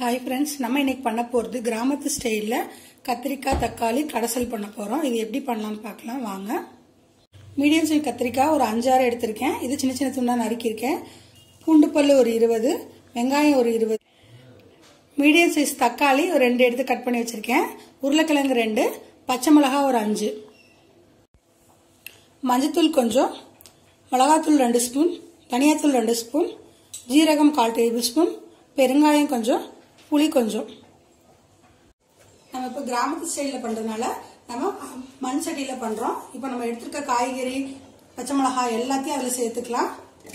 hi friends நம்ம இன்னைக்கு பண்ண போகிறது கிராமத்து ஸ்டைலில் கத்திரிக்காய் தக்காளி கடைசல் பண்ண போகிறோம் இது எப்படி பண்ணலாம்னு பார்க்கலாம் வாங்க மீடியம் சைஸ் கத்திரிக்காய் ஒரு அஞ்சாறு எடுத்திருக்கேன் இது சின்ன சின்ன துண்டாக நறுக்கியிருக்கேன் பூண்டு பல்லு ஒரு இருபது வெங்காயம் ஒரு இருபது மீடியம் சைஸ் தக்காளி ஒரு ரெண்டு எடுத்து கட் பண்ணி வச்சுருக்கேன் உருளைக்கிழங்கு ரெண்டு பச்சை மிளகாய் ஒரு அஞ்சு மஞ்சத்தூள் கொஞ்சம் மிளகாத்தூள் ரெண்டு ஸ்பூன் தனியாத்தூள் ரெண்டு ஸ்பூன் ஜீரகம் கால் டேபிள் ஸ்பூன் பெருங்காயம் கொஞ்சம் புளி கொஞ்சம் நம்ம இப்போ கிராமத்து ஸ்டைலில் பண்ணுறதுனால நம்ம மண் சட்டியில் பண்ணுறோம் இப்போ நம்ம எடுத்துருக்க காய்கறி பச்சை மிளகாய் எல்லாத்தையும் அதில் சேர்த்துக்கலாம்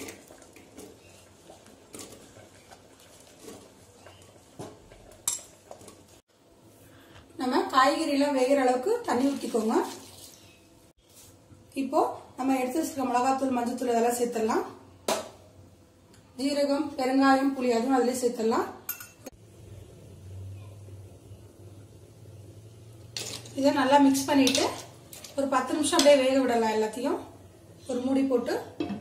நம்ம காய்கறியெல்லாம் வேகிற அளவுக்கு தண்ணி ஊற்றிக்கோங்க இப்போ நம்ம எடுத்து வச்சிருக்க மிளகாத்தூள் மஞ்சத்தூள் இதெல்லாம் சேர்த்துடலாம் ஜீரகம் பெருங்காயம் புளி அதுவும் அதிலே சேர்த்துடலாம் இதை நல்லா மிக்ஸ் பண்ணிட்டு ஒரு பத்து நிமிஷம் அப்படியே வேக விடலாம் எல்லாத்தையும் ஒரு மூடி போட்டு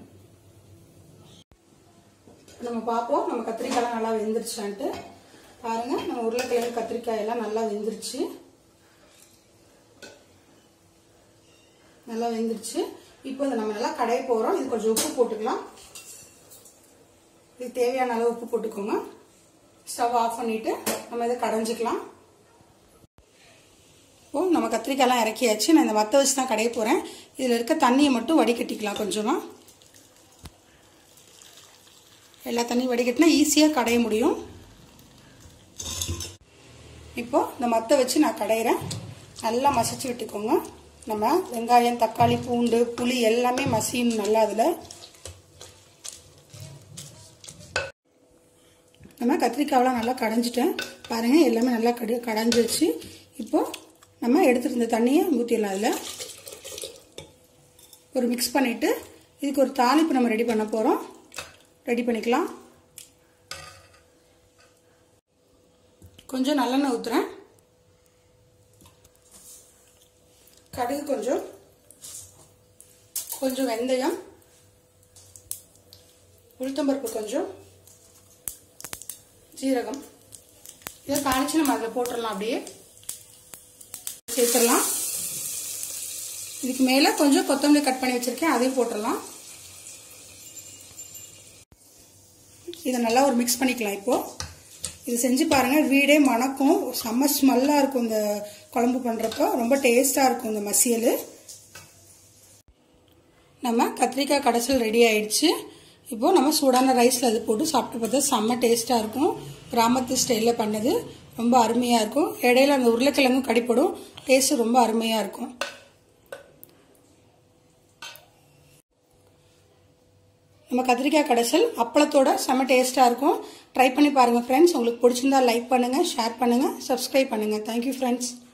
நம்ம பார்ப்போம் நம்ம கத்திரிக்காயெல்லாம் நல்லா வெந்துருச்சான்ட்டு பாருங்க நம்ம உருளைக்கிழங்கு கத்திரிக்காய் எல்லாம் நல்லா வெந்துருச்சு நல்லா வெந்துருச்சு இப்போ இதை நம்ம நல்லா கடைய போகிறோம் இது கொஞ்சம் உப்பு போட்டுக்கலாம் இது தேவையான அளவு உப்பு போட்டுக்கோங்க ஸ்டவ் ஆஃப் பண்ணிட்டு நம்ம இதை கடைஞ்சிக்கலாம் இப்போ நம்ம கத்திரிக்காயெல்லாம் இறக்கியாச்சு நான் இந்த மற்ற வச்சு தான் கடைய போகிறேன் இதில் இருக்க தண்ணியை மட்டும் வடிகட்டிக்கலாம் கொஞ்சமாக எல்லா தண்ணியும் வடிகட்டினா ஈஸியாக கடைய முடியும் இப்போ இந்த மற்ற வச்சு நான் கடையிறேன் நல்லா மசிச்சு விட்டுக்கோங்க நம்ம வெங்காயம் தக்காளி பூண்டு புளி எல்லாமே மசியணும் நல்லா அதில் நம்ம கத்திரிக்காயெல்லாம் நல்லா கடைஞ்சிட்டேன் பாருங்கள் எல்லாமே நல்லா கடி கடைஞ்சிருச்சு இப்போது நம்ம எடுத்துருந்த தண்ணியை ஊற்றிடலாம் அதில் ஒரு மிக்ஸ் பண்ணிவிட்டு இதுக்கு ஒரு தாளிப்பு நம்ம ரெடி பண்ண போகிறோம் ரெடி பண்ணிக்கலாம் கொஞ்சம் நல்லெண்ணெய் ஊற்றுறேன் கடுகு கொஞ்சம் கொஞ்சம் வெந்தயம் உளுத்தம்பருப்பு கொஞ்சம் ஜீரகம் இதை காணிச்சு நம்ம அதில் போட்டுடலாம் அப்படியே சேர்த்துடலாம் இதுக்கு மேலே கொஞ்சம் கொத்தமல்லி கட் பண்ணி வச்சுருக்கேன் அதையும் போட்டுடலாம் இதை நல்லா ஒரு மிக்ஸ் பண்ணிக்கலாம் இப்போது இது செஞ்சு பாருங்கள் வீடே மணக்கும் செம்ம ஸ்மெல்லாக இருக்கும் இந்த குழம்பு பண்ணுறப்போ ரொம்ப டேஸ்ட்டாக இருக்கும் இந்த மசியல் நம்ம கத்திரிக்காய் கடைசல் ரெடி ஆயிடுச்சு இப்போது நம்ம சூடான ரைஸில் அது போட்டு சாப்பிட்டு பார்த்தா செம்ம டேஸ்ட்டாக இருக்கும் கிராமத்து ஸ்டைலில் பண்ணது ரொம்ப அருமையாக இருக்கும் இடையில அந்த உருளைக்கிழங்கும் கடிப்படும் டேஸ்ட்டு ரொம்ப அருமையாக இருக்கும் நம்ம கத்திரிக்காய் கடைசல் அப்பளத்தோட செம்ம டேஸ்ட்டாக இருக்கும் ட்ரை பண்ணி பாருங்கள் ஃப்ரெண்ட்ஸ் உங்களுக்கு பிடிச்சிருந்தா லைக் பண்ணுங்கள் ஷேர் பண்ணுங்கள் சப்ஸ்கிரைப் பண்ணுங்கள் தேங்க்யூ ஃப்ரெண்ட்ஸ்